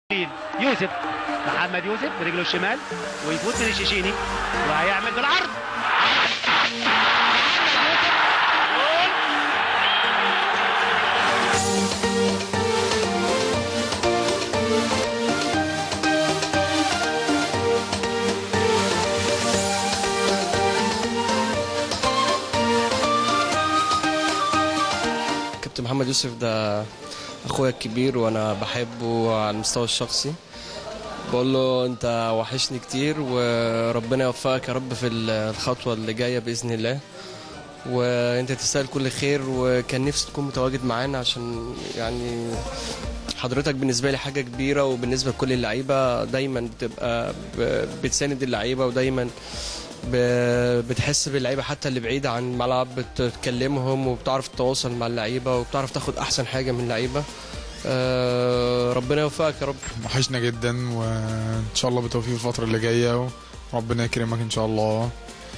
يوسف محمد يوسف برجله الشمال ويفوت من الشيشيني وهيعمل بالعرض كابتن محمد يوسف ده اخويا الكبير وانا بحبه على المستوى الشخصي بقول له انت وحشني كتير وربنا يوفقك يا رب في الخطوه اللي جايه باذن الله وانت تستاهل كل خير وكان نفسي تكون متواجد معانا عشان يعني حضرتك بالنسبه لي حاجه كبيره وبالنسبه لكل اللعيبه دايما بتبقى ب- بتساند اللعيبه ودايما ب- بتحس باللعيبه حتى اللي بعيده عن الملعب بتكلمهم وبتعرف تتواصل مع اللعيبه وبتعرف تاخد احسن حاجه من اللعيبه آه، ربنا يوفقك يا رب وحشنا جدا وان شاء الله بالتوفيق في الفتره اللي جايه وربنا يكرمك ان شاء الله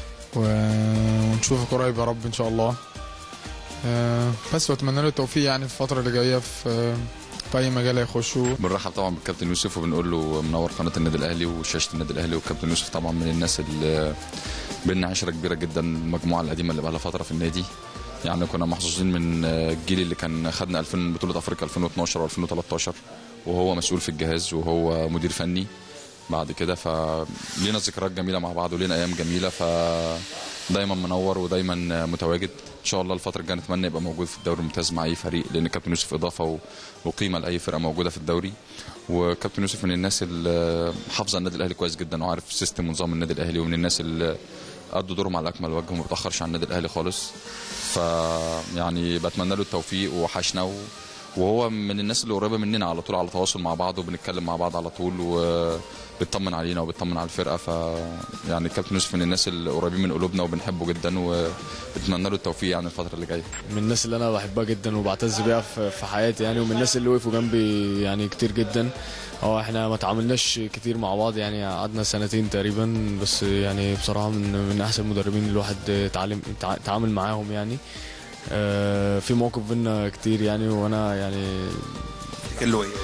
و- ونشوفك قريب يا رب ان شاء الله آه، بس واتمنى له التوفيق يعني في الفتره اللي جايه في في اي مجال هيخشه بنرحب طبعا بالكابتن يوسف وبنقول له منور قناه النادي الاهلي وشاشه النادي الاهلي والكابتن يوسف طبعا من الناس اللي بينا عشره كبيره جدا المجموعه القديمه اللي بقى لها فتره في النادي يعني كنا محظوظين من الجيل اللي كان خدنا 2000 بطوله افريقيا 2012 و2013 وهو مسؤول في الجهاز وهو مدير فني بعد كده فلينا ذكريات جميله مع بعض ولينا ايام جميله ف دايما منور ودايما متواجد ان شاء الله الفتره الجايه نتمنى يبقى موجود في الدوري الممتاز مع اي فريق لان كابتن يوسف اضافه و- وقيمه لاي فرقه موجوده في الدوري وكابتن يوسف من الناس اللي حافظه النادي الاهلي كويس جدا وعارف سيستم ونظام النادي الاهلي ومن الناس اللي ادوا دورهم على اكمل وجه وما بيتاخرش عن النادي الاهلي خالص ف يعني بتمنى له التوفيق ووحشنا و... وهو من الناس اللي قريبه مننا على طول على تواصل مع بعض وبنتكلم مع بعض على طول وبيطمن علينا وبيطمن على الفرقه ف يعني الكابتن يوسف من الناس اللي قريبين من قلوبنا وبنحبه جدا وبتمنى له التوفيق يعني الفتره اللي جايه من الناس اللي انا بحبها جدا وبعتز بيها في في حياتي يعني ومن الناس اللي وقفوا جنبي يعني كتير جدا هو احنا ما تعاملناش كتير مع بعض يعني قعدنا سنتين تقريبا بس يعني بصراحه من من احسن المدربين اللي الواحد اتعلم اتع- اتعامل معاهم يعني آه، في مواقف بينا كتير يعني وانا يعني له ايه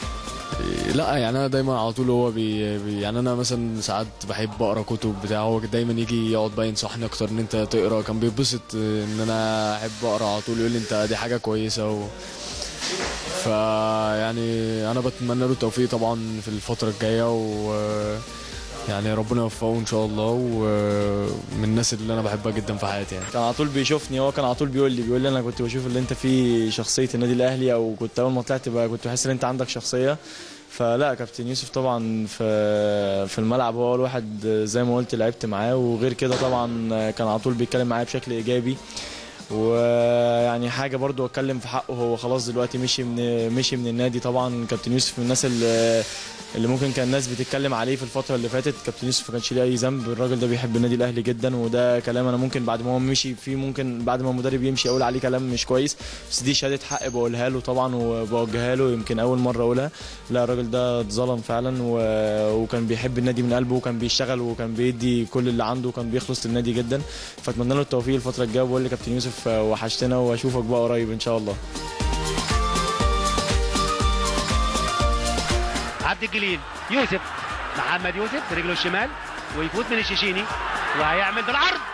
لا يعني انا دايما على طول هو بي بي- يعني انا مثلا ساعات بحب اقرا كتب بتاع هو دايما يجي يقعد بقى ينصحني اكتر ان انت تقرا كان بيتبسط ان انا احب اقرا على طول يقول لي انت دي حاجه كويسه و فيعني انا بتمنى له التوفيق طبعا في الفتره الجايه و يعني ربنا يوفقه ان شاء الله ومن الناس اللي انا بحبها جدا في حياتي يعني كان على طول بيشوفني هو كان على طول بيقول لي بيقول لي انا كنت بشوف اللي انت فيه شخصيه النادي الاهلي او كنت اول ما طلعت بقى كنت بحس ان انت عندك شخصيه فلا كابتن يوسف طبعا في في الملعب هو اول واحد زي ما قلت لعبت معاه وغير كده طبعا كان على طول بيتكلم معايا بشكل ايجابي ويعني حاجه برضو اتكلم في حقه هو خلاص دلوقتي مشي من مشي من النادي طبعا كابتن يوسف من الناس اللي اللي ممكن كان الناس بتتكلم عليه في الفتره اللي فاتت كابتن يوسف ما كانش ليه اي ذنب الراجل ده بيحب النادي الاهلي جدا وده كلام انا ممكن بعد ما هو مشي فيه ممكن بعد ما المدرب يمشي اقول عليه كلام مش كويس بس دي شهاده حق بقولها له طبعا وبوجهها له يمكن اول مره اقولها لا الراجل ده اتظلم فعلا و... وكان بيحب النادي من قلبه وكان بيشتغل وكان بيدي كل اللي عنده وكان بيخلص للنادي جدا فاتمنى له التوفيق الفتره الجايه وبقول لكابتن يوسف وحشتنا واشوفك بقى قريب ان شاء الله عبد الجليل يوسف محمد يوسف برجله الشمال ويفوت من الشيشيني وهيعمل بالعرض